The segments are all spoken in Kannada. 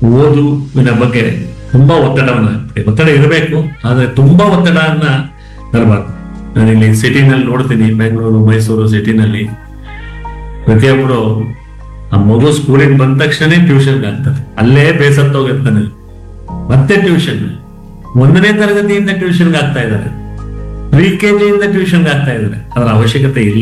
ಓದುವಿನ ಬಗ್ಗೆ ತುಂಬಾ ಒತ್ತಡವನ್ನ ಹಾಕ್ತದೆ. ಒತ್ತಡ ಇರಬೇಕು ಆದ್ರೆ ತುಂಬಾ ಒತ್ತಡವನ್ನ ತರಬಾರ್ದು ನಾನಿಲ್ಲಿ ಸಿಟಿನಲ್ಲಿ ನೋಡ್ತೀನಿ ಬೆಂಗಳೂರು ಮೈಸೂರು ಸಿಟಿನಲ್ಲಿ ಪ್ರತಿಯೊಬ್ಬರು ಆ ಮಗು ಸ್ಕೂಲಿಗೆ ಬಂದ ತಕ್ಷಣ ಟ್ಯೂಷನ್ಗೆ ಹಾಕ್ತಾರೆ ಅಲ್ಲೇ ಬೇಸತ್ತೋಗಿರ್ತಾನೆ ಮತ್ತೆ ಟ್ಯೂಷನ್ ಒಂದನೇ ತರಗತಿಯಿಂದ ಟ್ಯೂಷನ್ಗೆ ಆಗ್ತಾ ಇದ್ದಾರೆ ಪ್ರಿ ಕೆ ಜಿಯಿಂದ ಟ್ಯೂಷನ್ಗೆ ಆಗ್ತಾ ಇದ್ದಾರೆ ಅದರ ಅವಶ್ಯಕತೆ ಇಲ್ಲ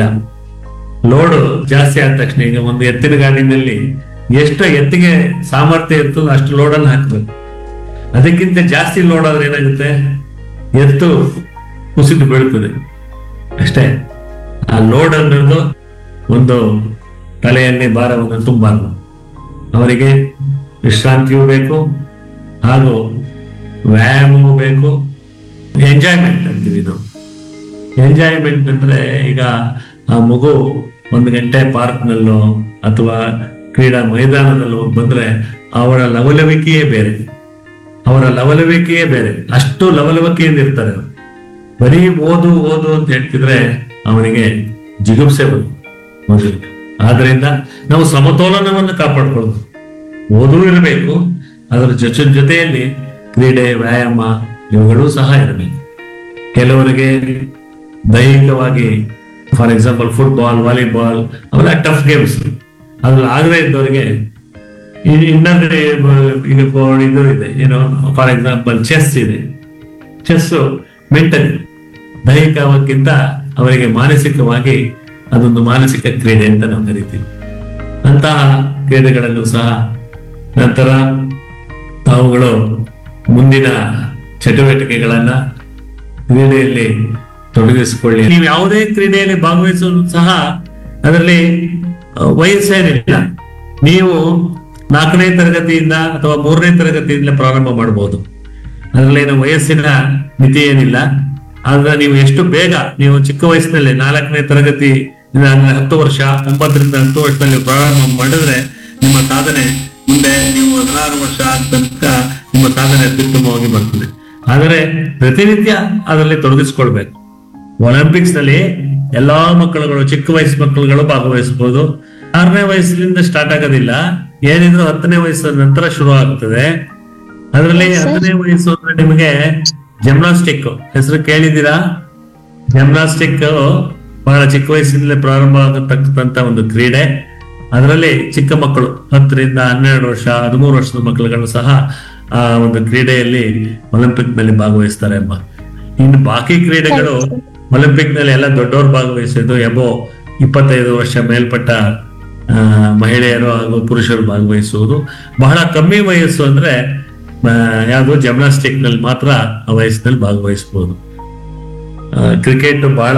ಲೋಡ್ ಜಾಸ್ತಿ ಆದ ತಕ್ಷಣ ಈಗ ಒಂದು ಎತ್ತಿನ ಗಾಡಿನಲ್ಲಿ ಎಷ್ಟು ಎತ್ತಿಗೆ ಸಾಮರ್ಥ್ಯ ಇರ್ತದೋ ಅಷ್ಟು ಲೋಡನ್ನು ಹಾಕ್ಬೇಕು ಅದಕ್ಕಿಂತ ಜಾಸ್ತಿ ಲೋಡ್ ಆದ್ರೆ ಏನಾಗುತ್ತೆ ಎತ್ತು ಕುಸಿದು ಬೀಳ್ತದೆ ಅಷ್ಟೇ ಆ ಲೋಡ್ ಅನ್ನೋದು ಒಂದು ತಲೆಯಲ್ಲಿ ಭಾರವನ್ನು ತುಂಬಾರ್ದು ಅವರಿಗೆ ವಿಶ್ರಾಂತಿಯೂ ಬೇಕು ಹಾಗೂ ವ್ಯಾಯಾಮವೂ ಬೇಕು ಎಂಜಾಯ್ಮೆಂಟ್ ಅಂತೀವಿ ನಾವು ಎಂಜಾಯ್ಮೆಂಟ್ ಅಂದ್ರೆ ಈಗ ಆ ಮಗು ಒಂದು ಗಂಟೆ ಪಾರ್ಕ್ನಲ್ಲೋ ಅಥವಾ ಕ್ರೀಡಾ ಮೈದಾನದಲ್ಲೋ ಬಂದ್ರೆ ಅವರ ಲವಲವಿಕೆಯೇ ಬೇರೆ ಅವರ ಲವಲವಿಕೆಯೇ ಬೇರೆ ಅಷ್ಟು ಲವಲವಿಕೆಯಿಂದ ಇರ್ತಾರೆ ಅವ್ರು. ಬರೀ ಓದು ಓದು ಅಂತ ಹೇಳ್ತಿದ್ರೆ ಅವನಿಗೆ ಜಿಗುಪ್ಸೆ ಬಂತು ಮೊದಲಿಗೆ ಆದ್ರಿಂದ ನಾವು ಸಮತೋಲನವನ್ನು ಕಾಪಾಡ್ಕೊಳ್ಳೋದು ಓದು ಇರಬೇಕು ಅದರ ಜೊತೆ ಜೊತೆಯಲ್ಲಿ ಕ್ರೀಡೆ ವ್ಯಾಯಾಮ ಇವುಗಳು ಸಹ ಇರಬೇಕು ಕೆಲವರಿಗೆ ದೈಹಿಕವಾಗಿ ಫಾರ್ ಎಕ್ಸಾಂಪಲ್ ಫುಟ್ಬಾಲ್ ವಾಲಿಬಾಲ್ ಅವೆಲ್ಲ ಟಫ್ ಗೇಮ್ಸ್ ಅದ್ರಲ್ಲಿ ಆಗದೆ ಇದ್ದವರಿಗೆ ಇ- ಇನ್ನೊಂದು ಈಗ ಬೋ- ಇದು ಇದೆ ಏನು ಫಾರ್ ಎಕ್ಸಾಂಪಲ್ ಚೆಸ್ ಇದೆ ಚೆಸ್ ಮೆಂಟಲ್ ದೈಹಿಕಕ್ಕಿಂತ ಅವರಿಗೆ ಮಾನಸಿಕವಾಗಿ ಅದೊಂದು ಮಾನಸಿಕ ಕ್ರೀಡೆ ಅಂತ ನಾವು ಕರಿತೀವಿ ಅಂತಹ ಕ್ರೀಡೆಗಳಲ್ಲೂ ಸಹ ನಂತರ ತಾವುಗಳು ಮುಂದಿನ ಚಟುವಟಿಕೆಗಳನ್ನ ಕ್ರೀಡೆಯಲ್ಲಿ ತೊಡಗಿಸಿಕೊಳ್ಳಿ ನೀವು ಯಾವುದೇ ಕ್ರೀಡೆಯಲ್ಲಿ ಭಾಗವಹಿಸೋದು ಸಹ ಅದರಲ್ಲಿ ಆ, ವಯಸ್ಸೇನಿಲ್ಲ ನೀವು ನಾಲ್ಕನೇ ತರಗತಿಯಿಂದ ಅಥವಾ ಮೂರನೇ ತರಗತಿಯಿಂದ ಪ್ರಾರಂಭ ಮಾಡಬಹುದು ಅದರಲ್ಲಿ ಏನು ವಯಸ್ಸಿನ ಮಿತಿ ಏನಿಲ್ಲ ಆದ್ರೆ ನೀವು ಎಷ್ಟು ಬೇಗ ನೀವು ಚಿಕ್ಕ ವಯಸ್ಸಿನಲ್ಲಿ ನಾಲ್ಕನೇ ತರಗತಿ ಇಂದ ಅಂದ್ರೆ ಹತ್ತು ವರ್ಷ ಒಂಬತ್ತರಿಂದ ಹತ್ತು ವರ್ಷದಲ್ಲಿ ಪ್ರಾರಂಭ ಮಾಡಿದ್ರೆ ನಿಮ್ಮ ಸಾಧನೆ ಮುಂದೆ ನೀವು ಹದಿನಾರು ವರ್ಷ ಆದ ತನಕ ನಿಮ್ಮ ಸಾಧನೆ ಅತ್ಯುತ್ತಮವಾಗಿ ಬರ್ತದೆ ಆದರೆ ಪ್ರತಿನಿತ್ಯ ಅದರಲ್ಲಿ ತೊಡಗಿಸ್ಕೊಳ್ಬೇಕು ಒಲಿಂಪಿಕ್ಸ್ ನಲ್ಲಿ ಎಲ್ಲಾ ಮಕ್ಕಳುಗಳು ಚಿಕ್ಕ ವಯಸ್ಸು ಮಕ್ಕಳುಗಳು ಭಾಗವಹಿಸಬಹುದು ಆರನೇ ವಯಸ್ಸಿನಿಂದ ಸ್ಟಾರ್ಟ್ ಆಗೋದಿಲ್ಲ ಏನಿದ್ರು ಹತ್ತನೇ ವಯಸ್ಸಿನ ನಂತರ ಶುರು ಆಗ್ತದೆ ಅದರಲ್ಲಿ ಹತ್ತನೇ ವಯಸ್ಸು ಅಂದ್ರೆ ನಿಮಗೆ ಜಿಮ್ನಾಸ್ಟಿಕ್ ಹೆಸರು ಕೇಳಿದ್ದೀರಾ ಜಿಮ್ನಾಸ್ಟಿಕ್ ಬಹಳ ಚಿಕ್ಕ ವಯಸ್ಸಿನಲ್ಲೇ ಪ್ರಾರಂಭ ಆಗತಕ್ಕಂತ ಒಂದು ಕ್ರೀಡೆ ಅದರಲ್ಲಿ ಚಿಕ್ಕ ಮಕ್ಕಳು ಹತ್ತರಿಂದ ಹನ್ನೆರಡು ವರ್ಷ ಹದಿಮೂರು ವರ್ಷದ ಮಕ್ಕಳುಗಳು ಸಹ ಆ ಒಂದು ಕ್ರೀಡೆಯಲ್ಲಿ ಒಲಿಂಪಿಕ್ ನಲ್ಲಿ ಭಾಗವಹಿಸ್ತಾರೆ ಎಂಬ ಇನ್ನು ಬಾಕಿ ಕ್ರೀಡೆಗಳು ಒಲಿಂಪಿಕ್ ನಲ್ಲಿ ಎಲ್ಲ ದೊಡ್ಡವರು ಭಾಗವಹಿಸೋದು ಎಬೋ ಇಪ್ಪತ್ತೈದು ವರ್ಷ ಮೇಲ್ಪಟ್ಟ ಆ, ಮಹಿಳೆಯರು ಹಾಗೂ ಪುರುಷರು ಭಾಗವಹಿಸುವುದು ಬಹಳ ಕಮ್ಮಿ ವಯಸ್ಸು ಅಂದ್ರೆ ಯಾವುದು ಜಿಮ್ನಾಸ್ಟಿಕ್ ನಲ್ಲಿ ಮಾತ್ರ ಆ ವಯಸ್ಸಿನಲ್ಲಿ ಭಾಗವಹಿಸಬಹುದು ಕ್ರಿಕೆಟ್ ಬಹಳ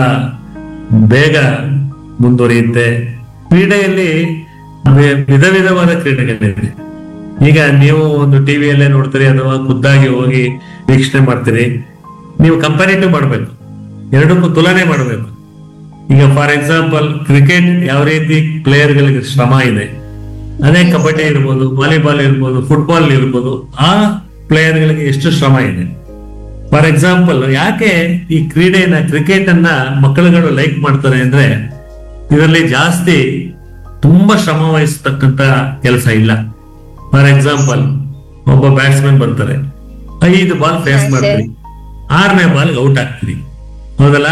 ಬೇಗ ಮುಂದುವರಿಯುತ್ತೆ ಕ್ರೀಡೆಯಲ್ಲಿ ವಿ- ವಿಧ ವಿಧವಾದ ಕ್ರೀಡೆಗಳಿದೆ ಈಗ ನೀವು ಒಂದು ಟಿವಿಯಲ್ಲೇ ನೋಡ್ತೀರಿ ಅಥವಾ ಖುದ್ದಾಗಿ ಹೋಗಿ ವೀಕ್ಷಣೆ ಮಾಡ್ತೀರಿ ನೀವು ಕಂಪ್ಯಾರಿಟಿವ್ ಮಾಡಬೇಕು ಎರಡಕ್ಕೂ ತುಲನೆ ಮಾಡಬೇಕು ಈಗ ಫಾರ್ ಎಕ್ಸಾಂಪಲ್ ಕ್ರಿಕೆಟ್ ಯಾವ ರೀತಿ ಪ್ಲೇಯರ್ಗಳಿಗೆ ಶ್ರಮ ಇದೆ ಅದೇ ಕಬಡ್ಡಿ ಇರ್ಬೋದು ವಾಲಿಬಾಲ್ ಇರ್ಬೋದು ಫುಟ್ಬಾಲ್ ಇರ್ಬೋದು ಆ ಪ್ಲೇಯರ್ಗಳಿಗೆ ಎಷ್ಟು ಶ್ರಮ ಇದೆ ಫಾರ್ ಎಕ್ಸಾಂಪಲ್ ಯಾಕೆ ಈ ಕ್ರೀಡೆನ ಕ್ರಿಕೆಟ್ ಅನ್ನ ಮಕ್ಕಳುಗಳು ಲೈಕ್ ಮಾಡ್ತಾರೆ ಅಂದ್ರೆ ಇದರಲ್ಲಿ ಜಾಸ್ತಿ ತುಂಬಾ ಶ್ರಮ ವಹಿಸ್ತಕ್ಕಂತ ಕೆಲಸ ಇಲ್ಲ ಫಾರ್ ಎಕ್ಸಾಂಪಲ್ ಒಬ್ಬ ಬ್ಯಾಟ್ಸ್ಮನ್ ಬರ್ತಾರೆ ಐದು ಬಾಲ್ ಫೇಸ್ ಮಾಡ್ತೀರಿ ಆರನೇ ಬಾಲ್ ಔಟ್ ಆಗ್ತೀರಿ ಹೌದಲ್ಲ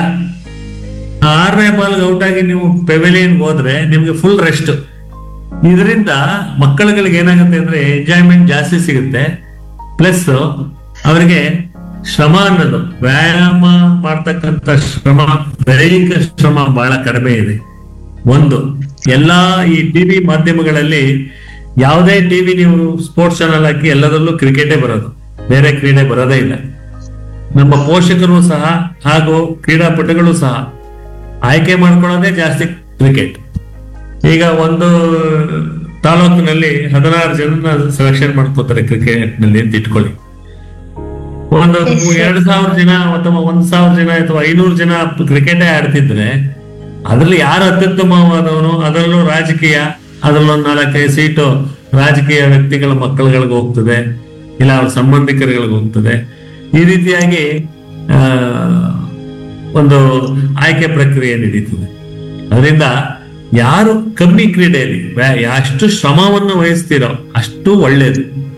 ಆ ಆರನೇ ಬಾಲ್ ಔಟ್ ಆಗಿ ನೀವು ಪೆವಿಲಿಯನ್ ಹೋದ್ರೆ ನಿಮ್ಗೆ ಫುಲ್ ರೆಸ್ಟ್ ಇದರಿಂದ ಮಕ್ಕಳುಗಳಿಗೆ ಏನಾಗುತ್ತೆ ಅಂದ್ರೆ ಎಂಜಾಯ್ಮೆಂಟ್ ಜಾಸ್ತಿ ಸಿಗುತ್ತೆ ಪ್ಲಸ್ ಅವರಿಗೆ ಶ್ರಮ ಅನ್ನೋದು ವ್ಯಾಯಾಮ ಮಾಡ್ತಕ್ಕಂಥ ಶ್ರಮ ದೈಹಿಕ ಶ್ರಮ ಬಹಳ ಕಡಿಮೆ ಇದೆ ಒಂದು ಎಲ್ಲಾ ಈ ಟಿವಿ ಮಾಧ್ಯಮಗಳಲ್ಲಿ ಯಾವುದೇ ಟಿವಿ ನೀವು ಸ್ಪೋರ್ಟ್ಸ್ ಚಾನಲ್ ಹಾಕಿ ಎಲ್ಲದರಲ್ಲೂ ಕ್ರಿಕೆಟೇ ಬರೋದು ಬೇರೆ ಕ್ರೀಡೆ ಬರೋದೇ ಇಲ್ಲ ನಮ್ಮ ಪೋಷಕರು ಸಹ ಹಾಗೂ ಕ್ರೀಡಾಪಟುಗಳು ಸಹ ಆಯ್ಕೆ ಮಾಡ್ಕೊಳ್ಳೋದೇ ಜಾಸ್ತಿ ಕ್ರಿಕೆಟ್ ಈಗ ಒಂದು ತಾಲೂಕಿನಲ್ಲಿ ಹದಿನಾರು ಜನ ಸೆಲೆಕ್ಷನ್ ಮಾಡ್ಕೋತಾರೆ ಕ್ರಿಕೆಟ್ ನಲ್ಲಿ ಅಂತ ಇಟ್ಕೊಳ್ಳಿ ಒಂದು ಎರಡು ಸಾವಿರ ಜನ ಅಥವಾ ಒಂದ್ ಸಾವಿರ ಜನ ಅಥವಾ ಐನೂರು ಜನ ಕ್ರಿಕೆಟೇ ಆಡ್ತಿದ್ರೆ ಅದ್ರಲ್ಲಿ ಯಾರು ಅತ್ಯುತ್ತಮವಾದವನು ಅದರಲ್ಲೂ ರಾಜಕೀಯ ಅದರಲ್ಲೊಂದು ನಾಲ್ಕೈದು ಸೀಟು ರಾಜಕೀಯ ವ್ಯಕ್ತಿಗಳ ಮಕ್ಕಳುಗಳಿಗೆ ಹೋಗ್ತದೆ ಇಲ್ಲ ಅವ್ರ ಸಂಬಂಧಿಕರುಗಳಿಗೆ ಹೋಗ್ತದೆ ಈ ರೀತಿಯಾಗಿ ಆ ಒಂದು ಆಯ್ಕೆ ಪ್ರಕ್ರಿಯೆ ನಡೀತದೆ ಅದರಿಂದ ಯಾರು ಕಮ್ಮಿ ಕ್ರೀಡೆಯಲ್ಲಿ ವ್ಯಾ- ಎಷ್ಟು ಶ್ರಮವನ್ನು ವಹಿಸ್ತೀರೋ ಅಷ್ಟು ಒಳ್ಳೇದು